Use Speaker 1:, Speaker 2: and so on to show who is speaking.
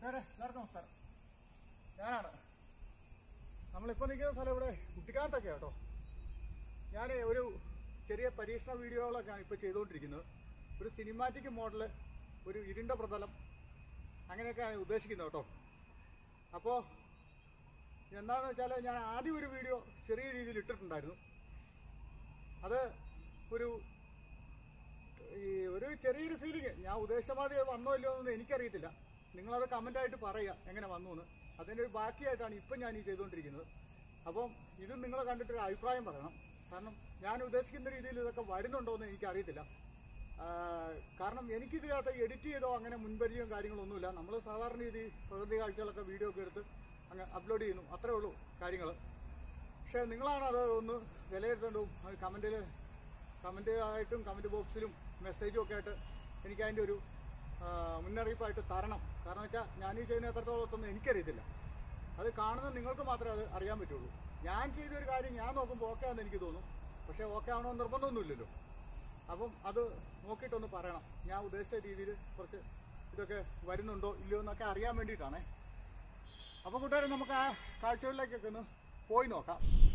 Speaker 1: കൂട്ടുകാരെ എല്ലാവർക്കും നമസ്കാരം ഞാനാണ് നമ്മളിപ്പോൾ നിൽക്കുന്ന സ്ഥലം ഇവിടെ കുട്ടിക്കാലത്തൊക്കെ കേട്ടോ ഞാൻ ഒരു ചെറിയ പരീക്ഷണ വീഡിയോകളൊക്കെയാണ് ഇപ്പോൾ ചെയ്തുകൊണ്ടിരിക്കുന്നത് ഒരു സിനിമാറ്റിക് മോഡല് ഒരു ഇരുണ്ട പ്രതലം അങ്ങനെയൊക്കെയാണ് ഉദ്ദേശിക്കുന്നത് കേട്ടോ അപ്പോൾ എന്താണെന്ന് വെച്ചാൽ ഞാൻ ആദ്യം ഒരു വീഡിയോ ചെറിയ രീതിയിൽ ഇട്ടിട്ടുണ്ടായിരുന്നു അത് ഒരു ഈ ഒരു ചെറിയൊരു ഫീലിംഗ് ഞാൻ ഉദ്ദേശമാതി വന്നോ ഇല്ലയോ എന്ന് എനിക്കറിയത്തില്ല നിങ്ങളത് കമന്റ് ആയിട്ട് പറയുക എങ്ങനെ വന്നു എന്ന് അതിന്റെ ഒരു ബാക്കിയായിട്ടാണ് ഇപ്പം ഞാൻ ഈ ചെയ്തുകൊണ്ടിരിക്കുന്നത് അപ്പം ഇത് നിങ്ങൾ കണ്ടിട്ട് ഒരു അഭിപ്രായം പറയണം കാരണം ഞാൻ ഉദ്ദേശിക്കുന്ന രീതിയിൽ ഇതൊക്കെ വരുന്നുണ്ടോ എന്ന് എനിക്കറിയത്തില്ല ആ, കാരണം എനിക്കിതിനകത്ത് എഡിറ്റ് ചെയ്തോ അങ്ങനെ മുൻപരിചയം കാര്യങ്ങളൊന്നുമില്ല നമ്മൾ സാധാരണ രീതി പ്രകൃതി കാഴ്ചകളൊക്കെ വീഡിയോ ഒക്കെ എടുത്ത് അങ്ങ് അപ്ലോഡ് ചെയ്യുന്നു അത്രേ ഉള്ളൂ കാര്യങ്ങൾ പക്ഷെ നിങ്ങളാണ് അത് ഒന്ന് വിലയിരുത്തേണ്ടതും അത് കമന്റിൽ കമന്റ് ആയിട്ടും കമന്റ് ബോക്സിലും മെസ്സേജും ഒക്കെ ആയിട്ട് എനിക്ക് അതിന്റെ ഒരു ആ, മുന്നറിയിപ്പായിട്ട് തരണം കാരണം വെച്ചാൽ ഞാൻ ഈ ചെയ്യുന്ന എത്രത്തോളത്തൊന്നും എനിക്കറിയത്തില്ല അത് കാണുന്ന നിങ്ങൾക്ക് മാത്രമേ അത് അറിയാൻ പറ്റുള്ളൂ ഞാൻ ചെയ്ത ഒരു കാര്യം ഞാൻ നോക്കുമ്പോൾ ഓക്കെ ആണെന്ന് എനിക്ക് തോന്നും പക്ഷെ ഓക്കെ ആവണമെന്ന് നിർബന്ധമൊന്നുമില്ലല്ലോ അപ്പം അത് നോക്കിയിട്ടൊന്ന് പറയണം ഞാൻ ഉദ്ദേശിച്ച രീതിയിൽ കുറച്ച് ഇതൊക്കെ വരുന്നുണ്ടോ ഇല്ലയോ എന്നൊക്കെ അറിയാൻ വേണ്ടിയിട്ടാണേ അപ്പോൾ കൂട്ടുകാരെ നമുക്ക് ആ കാഴ്ചകളിലേക്കൊക്കെ ഒന്ന് പോയി നോക്കാം